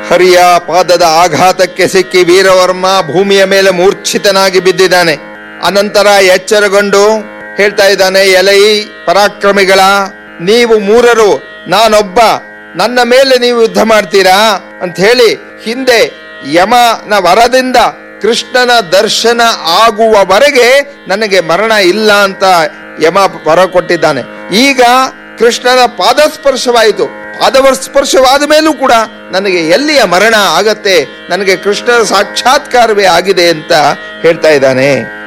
ಹರಿಯ ಪಾದದ ಆಘಾತಕ್ಕೆ ಸಿಕ್ಕಿ ವೀರವರ್ಮ ಭೂಮಿಯ ಮೇಲೆ ಮೂರ್ಛಿತನಾಗಿ ಬಿದ್ದಿದ್ದಾನೆ ಅನಂತರ ಎಚ್ಚರಗೊಂಡು ಹೇಳ್ತಾ ಇದ್ದಾನೆ ಎಲೈ ಪರಾಕ್ರಮಿಗಳ ನೀವು ಮೂರರು ನಾನೊಬ್ಬ ನನ್ನ ಮೇಲೆ ನೀವು ಯುದ್ಧ ಮಾಡ್ತೀರಾ ಅಂತ ಹೇಳಿ ಹಿಂದೆ ಯಮನ ವರದಿಂದ ಕೃಷ್ಣನ ದರ್ಶನ ಆಗುವವರೆಗೆ ನನಗೆ ಮರಣ ಇಲ್ಲ ಅಂತ ಯಮ ವರ ಕೊಟ್ಟಿದ್ದಾನೆ ಈಗ ಕೃಷ್ಣನ ಪಾದಸ್ಪರ್ಶವಾಯಿತು ಪಾದವ ಸ್ಪರ್ಶವಾದ ಮೇಲೂ ಕೂಡ ನನಗೆ ಎಲ್ಲಿಯ ಮರಣ ಆಗತ್ತೆ ನನಗೆ ಕೃಷ್ಣನ ಸಾಕ್ಷಾತ್ಕಾರವೇ ಆಗಿದೆ ಅಂತ ಹೇಳ್ತಾ ಇದ್ದಾನೆ